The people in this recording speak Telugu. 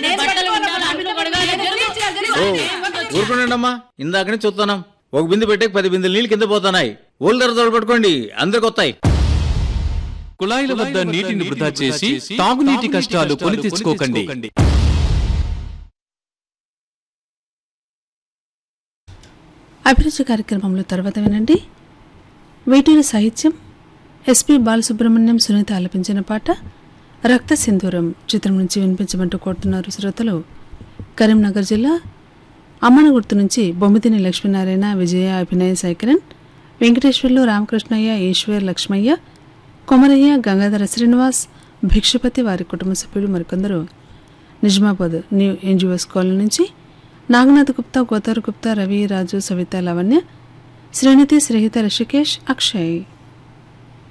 బట్టలు విండాలి, అంట్లు కడగాలి, జరుగు. ఓ ఊరుకోండి అమ్మా ఇందాక నుంచి చూస్తున్నాం ఒక బిందె పెట్టే పది బిందెలు నీళ్ళు కింద పోతున్నాయి ఓల్డర్ తోడు పట్టుకోండి అందరికి వస్తాయి కుళాయిల వద్ద నీటిని వృధా చేసి తాగునీటి కష్టాలు కొని తెచ్చుకోకండి అభిరుచి కార్యక్రమంలో తర్వాత వినండి వేటూరి సాహిత్యం ఎస్పి బాలసుబ్రహ్మణ్యం సునీత ఆలపించిన పాట రక్త సింధూరం చిత్రం నుంచి వినిపించమంటూ కోరుతున్నారు శ్రోతలు కరీంనగర్ జిల్లా అమ్మనగుర్తు నుంచి బొమ్మిదిని లక్ష్మీనారాయణ విజయ అభినయ సాయికిరణ్ వెంకటేశ్వర్లు రామకృష్ణయ్య ఈశ్వర్ లక్ష్మయ్య కొమరయ్య గంగాధర శ్రీనివాస్ భిక్షపతి వారి కుటుంబ సభ్యులు మరికొందరు నిజామాబాద్ న్యూ ఎన్జిఓస్ కాలనీ నుంచి నాగనాథ్ గుప్తా గోతారు గుప్తా రవి రాజు సవిత లావణ్య శ్రీనిధి శ్రీహిత రిషికేష్ అక్షయ్